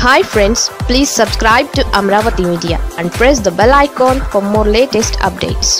hi friends please subscribe to Amaravati media and press the bell icon for more latest updates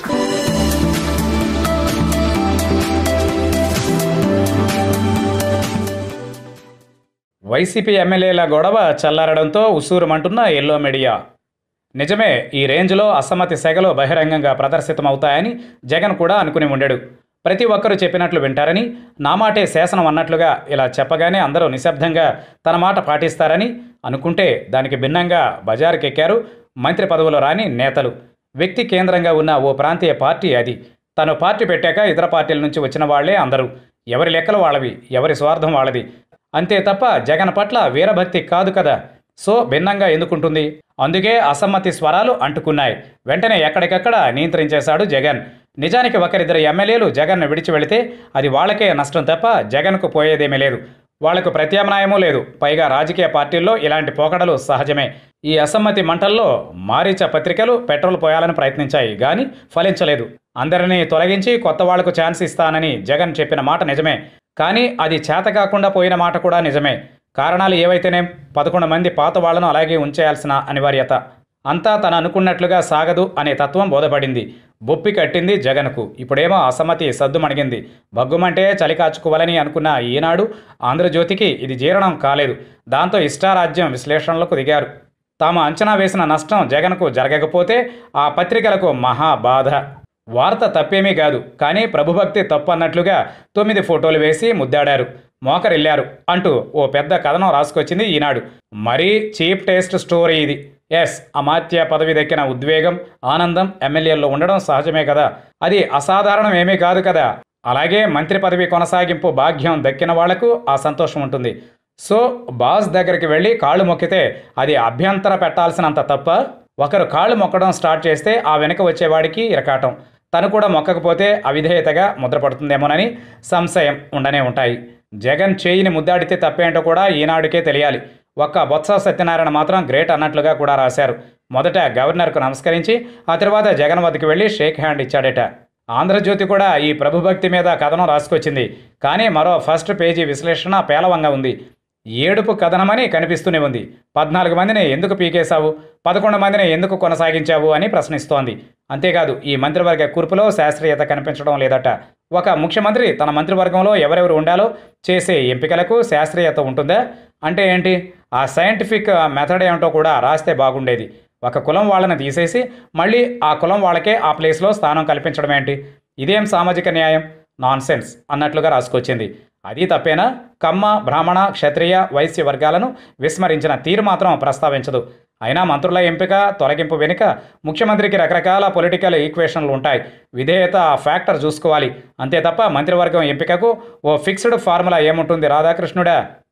YCP ఎమ్మెల్యేల గొడవ చల్లారడంతో ఉసూరుమంటున్న yellow media నిజమే ఈ రేంజ్లో అసమ్మతి సెగలు బహిరంగంగా ప్రదర్శితమవుతాయని జగన్ కూడా అనుకుని ఉండడు ప్రతి ఒక్కరూ చెప్పినట్లు వింటారని నా మాటే శాసనం అన్నట్లుగా ఇలా చెప్పగానే అందరూ నిశ్శబ్దంగా తన మాట పాటిస్తారని అనుకుంటే దానికి భిన్నంగా బజారుకెక్కారు మంత్రి పదవులు రాని నేతలు వ్యక్తి కేంద్రంగా ఉన్న ఓ ప్రాంతీయ పార్టీ అది తను పార్టీ పెట్టాక ఇతర పార్టీల నుంచి వచ్చిన వాళ్లే అందరూ ఎవరి లెక్కలు వాళ్ళవి ఎవరి స్వార్థం వాళ్ళది అంతే తప్ప జగన్ పట్ల వీరభక్తి కాదు కదా సో భిన్నంగా ఎందుకుంటుంది అందుకే అసమ్మతి స్వరాలు అంటుకున్నాయి వెంటనే ఎక్కడికక్కడ నియంత్రించేశాడు జగన్ నిజానికి ఒకరిద్దరు ఎమ్మెల్యేలు జగన్ను విడిచి వెళితే అది వాళ్ళకే నష్టం తప్ప జగన్కు పోయేదేమీ లేదు వాళ్లకు ప్రత్యామ్నాయమూ లేదు పైగా రాజకీయ పార్టీల్లో ఇలాంటి పోకడలు సహజమే ఈ అసమ్మతి మంటల్లో మారీచ పత్రికలు పెట్రోల్ పోయాలని ప్రయత్నించాయి కానీ ఫలించలేదు అందరినీ తొలగించి కొత్త వాళ్లకు ఛాన్స్ ఇస్తానని జగన్ చెప్పిన మాట నిజమే కానీ అది చేత కాకుండా పోయిన మాట కూడా నిజమే కారణాలు ఏవైతేనే పదకొండు మంది పాత వాళ్లను అలాగే ఉంచేయాల్సిన అనివార్యత అంతా తను అనుకున్నట్లుగా సాగదు అనే తత్వం బోధపడింది బొప్పి కట్టింది జగన్కు ఇప్పుడేమో అసమ్మతి సద్దుమణిగింది బగ్గుమంటే చలి కాచుకోవాలని అనుకున్న ఈనాడు ఆంధ్రజ్యోతికి ఇది జీర్ణం కాలేదు దాంతో ఇష్టారాజ్యం విశ్లేషణలకు దిగారు తాము అంచనా వేసిన నష్టం జగన్కు జరగకపోతే ఆ పత్రికలకు మహా బాధ వార్త తప్పేమీ కాదు కానీ ప్రభుభక్తి తప్పు అన్నట్లుగా తొమ్మిది ఫోటోలు వేసి ముద్దాడారు మోకరిల్లారు అంటూ ఓ పెద్ద కథనం రాసుకొచ్చింది ఈనాడు మరీ చీప్ టేస్ట్ స్టోరీ ఇది ఎస్ అమాత్య పదవి దక్కిన ఉద్వేగం ఆనందం ఎమ్మెల్యేల్లో ఉండడం సహజమే కదా అది అసాధారణం ఏమీ కాదు కదా అలాగే మంత్రి పదవి కొనసాగింపు భాగ్యం దక్కిన వాళ్లకు ఆ సంతోషం ఉంటుంది సో బాస్ దగ్గరికి వెళ్ళి కాళ్ళు మొక్కితే అది అభ్యంతర పెట్టాల్సినంత తప్ప ఒకరు కాళ్ళు మొక్కడం స్టార్ట్ చేస్తే ఆ వెనక వచ్చేవాడికి ఇరకాటం తను కూడా మొక్కకపోతే అవిధేయతగా ముద్రపడుతుందేమోనని సంశయం ఉండనే ఉంటాయి జగన్ చేయిని ముద్దాడితే తప్పేంటో కూడా ఈనాడుకే తెలియాలి ఒక్క బొత్స సత్యనారాయణ మాత్రం గ్రేట్ అన్నట్లుగా కూడా రాశారు మొదట గవర్నర్కు నమస్కరించి ఆ తర్వాత జగన్ వద్దకు వెళ్ళి షేక్ హ్యాండ్ ఇచ్చాడట ఆంధ్రజ్యోతి కూడా ఈ ప్రభుభక్తి మీద కథనం రాసుకొచ్చింది కానీ మరో ఫస్ట్ పేజీ విశ్లేషణ పేలవంగా ఉంది ఏడుపు కథనమని కనిపిస్తూనే ఉంది పద్నాలుగు మందిని ఎందుకు పీకేశావు పదకొండు మందిని ఎందుకు కొనసాగించావు అని ప్రశ్నిస్తోంది అంతేకాదు ఈ మంత్రివర్గ కూర్పులో శాస్త్రీయత కనిపించడం లేదట ఒక ముఖ్యమంత్రి తన మంత్రివర్గంలో ఎవరెవరు ఉండాలో చేసే ఎంపికలకు శాస్త్రీయత ఉంటుందా అంటే ఏంటి ఆ సైంటిఫిక్ మెథడ్ ఏమిటో కూడా రాస్తే బాగుండేది ఒక కులం వాళ్ళని తీసేసి మళ్ళీ ఆ కులం వాళ్ళకే ఆ ప్లేస్లో స్థానం కల్పించడం ఏంటి ఇదేం సామాజిక న్యాయం నాన్ సెన్స్ అన్నట్లుగా రాసుకొచ్చింది అది తప్పేనా కమ్మ బ్రాహ్మణ క్షత్రియ వైశ్య వర్గాలను విస్మరించిన తీరు మాత్రం ప్రస్తావించదు అయినా మంత్రుల ఎంపిక తొలగింపు వెనుక ముఖ్యమంత్రికి రకరకాల పొలిటికల్ ఈక్వేషన్లు ఉంటాయి విధేయత ఫ్యాక్టర్ చూసుకోవాలి అంతే తప్ప మంత్రివర్గం ఎంపికకు ఓ ఫిక్స్డ్ ఫార్ములా ఏముంటుంది రాధాకృష్ణుడా